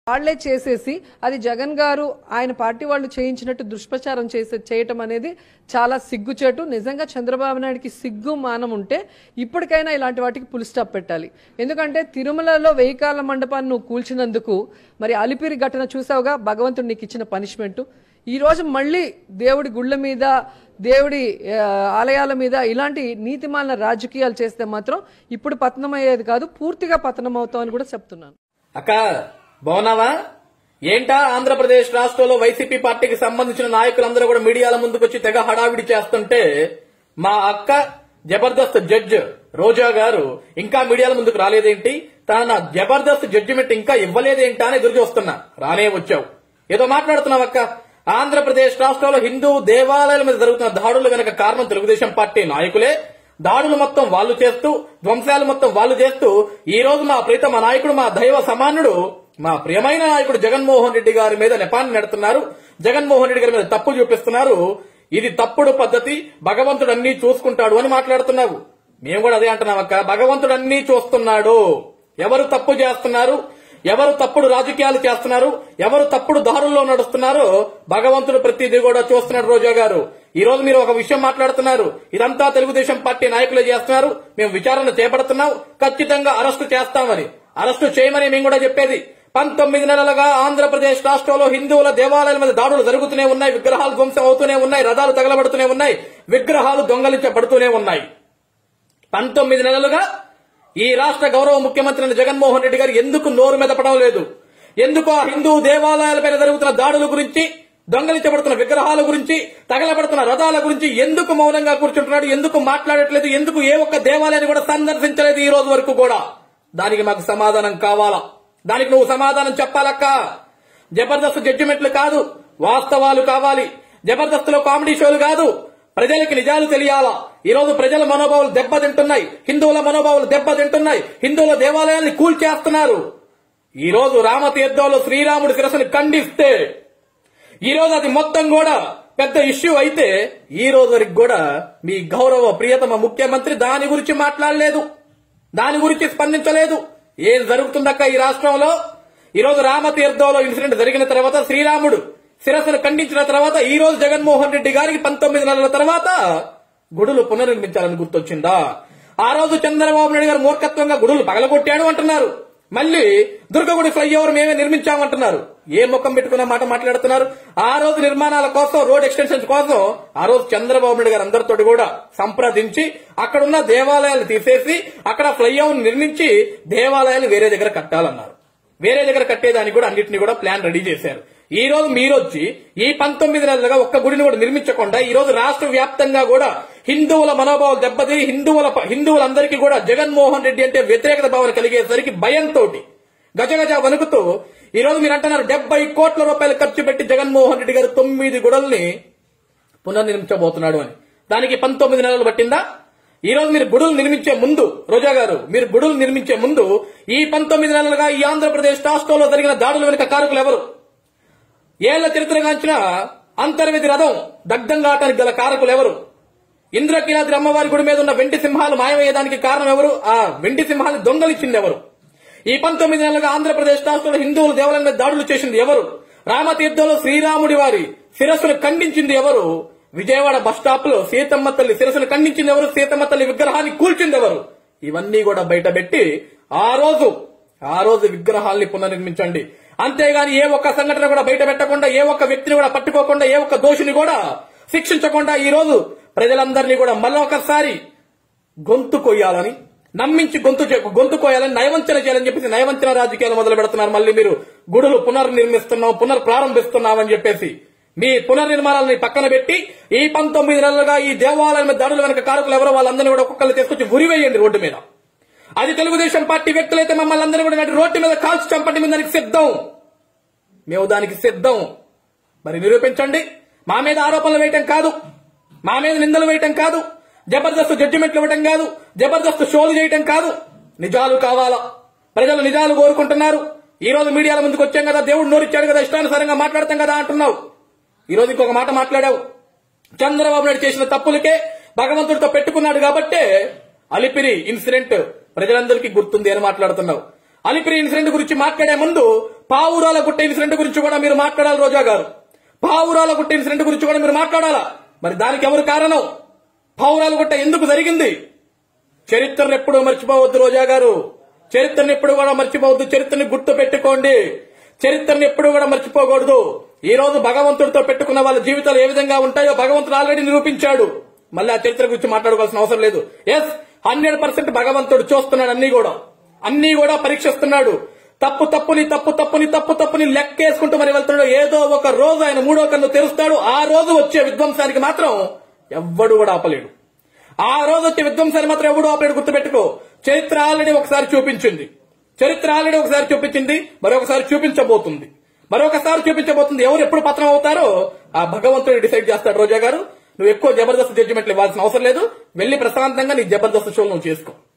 వాళ్లే చేసేసి అది జగన్ గారు ఆయన పార్టీ వాళ్ళు చేయించినట్టు దుష్ప్రచారం చేసే చేయటం అనేది చాలా సిగ్గుచేటు నిజంగా చంద్రబాబు నాయుడికి సిగ్గు మానం ఉంటే ఇప్పటికైనా ఇలాంటి వాటికి పులి స్టాప్ పెట్టాలి ఎందుకంటే తిరుమలలో వెయ్యి కాళ్ళ మండపాన్ని నువ్వు కూల్చినందుకు మరి అలిపిరి ఘటన చూసావుగా భగవంతుడు నీకు ఇచ్చిన పనిష్మెంట్ ఈ రోజు మళ్ళీ దేవుడి గుళ్ళ మీద దేవుడి ఆ, ఆలయాల మీద ఇలాంటి నీతిమాలిన రాజకీయాలు చేస్తే మాత్రం ఇప్పుడు పతనం అయ్యేది కాదు పూర్తిగా పతనం అవుతామని కూడా చెప్తున్నాను అక్క బాగున్నావా ఏంటా ఆంధ్రప్రదేశ్ రాష్ట్రంలో వైసీపీ పార్టీకి సంబంధించిన నాయకులందరూ కూడా మీడియాల ముందుకు వచ్చి తెగ హడావిడి చేస్తుంటే మా అక్క జబర్దస్త్ జడ్జ్ రోజా గారు ఇంకా మీడియాల ముందుకు రాలేదేంటి తన జబర్దస్త్ జడ్జిమెంట్ ఇంకా ఇవ్వలేదేంటా అని ఎదురు చూస్తున్నా రానే వచ్చావు ఏదో మాట్లాడుతున్నావు అక్క ఆంధ్రప్రదేశ్ రాష్ట్రంలో హిందూ దేవాలయాల మీద జరుగుతున్న దాడులు వెనక కారణం తెలుగుదేశం పార్టీ నాయకులే దాడులు మొత్తం వాళ్ళు చేస్తూ ధ్వంసాలు మొత్తం వాళ్ళు చేస్తూ ఈ రోజు మా ప్రీతమ నాయకుడు మా దైవ సమానుడు మా ప్రియమైన నాయకుడు జగన్మోహన్ రెడ్డి గారి మీద నెపాన్ని నెడుతున్నారు జగన్మోహన్ రెడ్డి గారి మీద తప్పు చూపిస్తున్నారు ఇది తప్పుడు పద్ధతి భగవంతుడు అన్ని చూసుకుంటాడు అని మాట్లాడుతున్నావు మేము కూడా అదే అంటున్నాం అక్క భగవంతుడు అన్ని చూస్తున్నాడు ఎవరు తప్పు చేస్తున్నారు ఎవరు తప్పుడు రాజకీయాలు చేస్తున్నారు ఎవరు తప్పుడు దారుల్లో నడుస్తున్నారో భగవంతుడు ప్రతిదీ కూడా చూస్తున్నాడు రోజా గారు ఈ రోజు మీరు ఒక విషయం మాట్లాడుతున్నారు ఇదంతా తెలుగుదేశం పార్టీ నాయకులే చేస్తున్నారు మేము విచారణ చేపడుతున్నాం ఖచ్చితంగా అరెస్టు చేస్తామని అరెస్టు చేయమని మేము కూడా చెప్పేది పంతొమ్మిది నెలలుగా ఆంధ్రప్రదేశ్ రాష్ట్రంలో హిందువుల దేవాలయాల మీద దాడులు జరుగుతూనే ఉన్నాయి విగ్రహాలు ధ్వంసం అవుతూనే ఉన్నాయి రథాలు తగలబడుతూనే ఉన్నాయి విగ్రహాలు దొంగలించబడుతూనే ఉన్నాయి పంతొమ్మిది నెలలుగా ఈ రాష్ట్ర గౌరవ ముఖ్యమంత్రి అయిన జగన్మోహన్ రెడ్డి గారు ఎందుకు నోరు మెదపడం లేదు ఎందుకు ఆ హిందూ దేవాలయాలపైన జరుగుతున్న దాడుల గురించి దొంగలించబడుతున్న విగ్రహాల గురించి తగలబడుతున్న రథాల గురించి ఎందుకు మౌనంగా కూర్చుంటున్నాడు ఎందుకు మాట్లాడట్లేదు ఎందుకు ఏ ఒక్క దేవాలయాన్ని కూడా సందర్శించలేదు ఈ రోజు వరకు కూడా దానికి మాకు సమాధానం కావాలా దానికి నువ్వు సమాధానం చెప్పాలక్క జబర్దస్త్ జడ్జిమెంట్లు కాదు వాస్తవాలు కావాలి జబర్దస్త్ లో కామెడీ షోలు కాదు ప్రజలకి నిజాలు తెలియాలా ఈ రోజు ప్రజల మనోభావాలు దెబ్బతింటున్నాయి హిందువుల మనోభావాలు దెబ్బతింటున్నాయి హిందువుల దేవాలయాల్ని కూల్చేస్తున్నారు ఈ రోజు రామతీర్థంలో శ్రీరాముడి శిరస్సుని ఖండిస్తే ఈ రోజు అది మొత్తం కూడా పెద్ద ఇష్యూ అయితే ఈ రోజు వరకు కూడా మీ గౌరవ ప్రియతమ ముఖ్యమంత్రి దాని గురించి మాట్లాడలేదు దాని గురించి స్పందించలేదు ఏం జరుగుతుందక్క ఈ రాష్ట్రంలో ఈ రోజు రామతీర్థంలో ఇన్సిడెంట్ జరిగిన తర్వాత శ్రీరాముడు శిరస్సును ఖండించిన తర్వాత ఈ రోజు జగన్మోహన్ రెడ్డి గారికి పంతొమ్మిది నెలల తర్వాత గుడులు పునర్నిర్మించాలని గుర్తొచ్చిందా ఆ రోజు చంద్రబాబు నాయుడు గారు మూర్ఖత్వంగా గుడులు పగలగొట్టాడు అంటున్నారు మళ్ళీ దుర్గగుడి ఫ్లైఓవర్ మేమే నిర్మించామంటున్నారు ఏ ముఖం పెట్టుకున్న మాట మాట్లాడుతున్నారు ఆ రోజు నిర్మాణాల కోసం రోడ్ ఎక్స్టెన్షన్స్ కోసం ఆ రోజు చంద్రబాబు నాయుడు గారు అందరితో కూడా సంప్రదించి అక్కడున్న దేవాలయాలు తీసేసి అక్కడ ఫ్లైఓవర్ నిర్మించి దేవాలయాలు వేరే దగ్గర కట్టాలన్నారు వేరే దగ్గర కట్టేదానికి కూడా అన్నింటినీ కూడా ప్లాన్ రెడీ చేశారు ఈ రోజు మీరొచ్చి ఈ పంతొమ్మిది నెలలుగా ఒక్క గుడిని కూడా నిర్మించకుండా ఈ రోజు రాష్ట్ర వ్యాప్తంగా కూడా హిందువుల మనోభావాలు దెబ్బతి హిందువుల హిందువులందరికీ కూడా జగన్మోహన్ రెడ్డి అంటే వ్యతిరేకత భావన కలిగేసరికి భయంతో గజగజ వణుకుతూ ఈ రోజు మీరు అంటున్నారు డెబ్బై కోట్ల రూపాయలు ఖర్చు పెట్టి జగన్మోహన్ రెడ్డి గారు తొమ్మిది గుడల్ని పునర్నిర్మించబోతున్నాడు అని దానికి పంతొమ్మిది నెలలు పట్టిందా ఈ రోజు మీరు గుడులు నిర్మించే ముందు రోజా గారు మీరు గుడులు నిర్మించే ముందు ఈ పంతొమ్మిది నెలలుగా ఈ ఆంధ్రప్రదేశ్ రాష్ట్రంలో జరిగిన దాడుల వెనుక కారకులు ఎవరు ఏళ్ల చరిత్రగాంచిన అంతర్విధి రథం దగ్ధం కావటానికి గల కారకులు ఎవరు ఇంద్రకీలాద్రి అమ్మవారి గుడి మీద ఉన్న వెండి సింహాలు మాయమయ్యేదానికి కారణం ఎవరు ఆ వెండి సింహాన్ని దొంగలిచ్చింది ఎవరు ఈ పంతొమ్మిది నెలలుగా ఆంధ్రప్రదేశ్ రాష్ట్రంలో హిందువుల దేవాలయం మీద దాడులు చేసింది ఎవరు రామతీర్థంలో శ్రీరాముడి వారి శిరస్సును ఖండించింది ఎవరు విజయవాడ బస్ స్టాప్ లో సీతమ్మ తల్లి శిరస్సును ఖండించింది ఎవరు సీతమ్మ తల్లి విగ్రహాన్ని కూల్చింది ఎవరు ఇవన్నీ కూడా బయటపెట్టి ఆ రోజు ఆ రోజు విగ్రహాల్ని పునర్నిర్మించండి అంతేగాని ఏ ఒక్క సంఘటన కూడా బయట పెట్టకుండా ఏ ఒక్క వ్యక్తిని కూడా పట్టుకోకుండా ఏ ఒక్క దోషిని కూడా శిక్షించకుండా ఈ రోజు ప్రజలందరినీ కూడా మళ్ళొకసారి గొంతు కొయ్యాలని నమ్మించి గొంతు చే- గొంతు కోయాలని నయవంచన చేయాలని చెప్పేసి నయవంచన రాజకీయాలు మొదలు పెడుతున్నారు మళ్ళీ మీరు గుడులు పునర్నిర్మిస్తున్నాం పునర్ ప్రారంభిస్తున్నాం అని చెప్పేసి మీ పునర్నిర్మాణాలని పక్కన పెట్టి ఈ పంతొమ్మిది నెలలుగా ఈ దేవాలయం మీద దాడుల వెనక కారకులు ఎవరో వాళ్ళందరినీ కూడా ఒక్కొక్కరు తీసుకొచ్చి ఉరివేయండి రోడ్డు మీద అది తెలుగుదేశం పార్టీ వ్యక్తులైతే మమ్మల్ని అందరూ కూడా నాటి రోడ్డు మీద కాల్చి చంపండి మేము దానికి సిద్ధం మేము దానికి సిద్ధం మరి నిరూపించండి మా మీద ఆరోపణలు వేయటం కాదు మా మీద నిందలు వేయటం కాదు జబర్దస్త్ జడ్జిమెంట్లు ఇవ్వటం కాదు జబర్దస్త్ షోలు చేయటం కాదు నిజాలు కావాలా ప్రజలు నిజాలు కోరుకుంటున్నారు ఈ రోజు మీడియాల ముందుకు వచ్చాం కదా దేవుడు నోరిచ్చాడు కదా ఇష్టానుసారంగా మాట్లాడతాం కదా అంటున్నావు ఈ రోజు ఇంకొక మాట మాట్లాడావు చంద్రబాబు నాయుడు చేసిన తప్పులకే భగవంతుడితో పెట్టుకున్నాడు కాబట్టే అలిపిరి ఇన్సిడెంట్ ప్రజలందరికీ గుర్తుంది అని మాట్లాడుతున్నావు అలిపిరి ఇన్సిడెంట్ గురించి మాట్లాడే ముందు పావురాల గుట్ట ఇన్సిడెంట్ గురించి కూడా మీరు మాట్లాడాలి రోజా గారు పావురాల గుట్ట ఇన్సిడెంట్ గురించి కూడా మీరు మాట్లాడాలా మరి దానికి ఎవరు కారణం పావురాల గుట్ట ఎందుకు జరిగింది చరిత్రను ఎప్పుడూ మర్చిపోవద్దు రోజా గారు చరిత్రను ఎప్పుడు కూడా మర్చిపోవద్దు చరిత్రని గుర్తు పెట్టుకోండి చరిత్రని ఎప్పుడు కూడా మర్చిపోకూడదు ఈ రోజు భగవంతుడితో పెట్టుకున్న వాళ్ళ జీవితాలు ఏ విధంగా ఉంటాయో భగవంతుడు ఆల్రెడీ నిరూపించాడు మళ్ళీ ఆ చరిత్ర గురించి మాట్లాడుకోవాల్సిన అవసరం లేదు ఎస్ హండ్రెడ్ పర్సెంట్ భగవంతుడు చూస్తున్నాడు అన్ని కూడా అన్ని కూడా పరీక్షిస్తున్నాడు తప్పు తప్పుని తప్పు తప్పుని తప్పు తప్పుని లెక్కేసుకుంటూ మరి వెళ్తున్నాడు ఏదో ఒక రోజు ఆయన మూడో కన్ను తెరుస్తాడు ఆ రోజు వచ్చే విధ్వంసానికి మాత్రం ఎవ్వడు కూడా ఆపలేడు ఆ రోజు వచ్చే విధ్వంసాన్ని మాత్రం ఎవడు ఆపలేడు గుర్తుపెట్టుకో చరిత్ర ఆల్రెడీ ఒకసారి చూపించింది చరిత్ర ఆల్రెడీ ఒకసారి చూపించింది మరొకసారి చూపించబోతుంది మరొకసారి చూపించబోతుంది ఎవరు ఎప్పుడు పత్రం అవుతారో ఆ భగవంతుడు డిసైడ్ చేస్తాడు రోజా గారు నువ్వు ఎక్కువ జబర్దస్త్ జడ్జిమెంట్లు ఇవ్వాల్సిన అవసరం లేదు వెళ్లి ప్రశాంతంగా నీ జబర్దస్త్ షో నువ్వు చేసుకో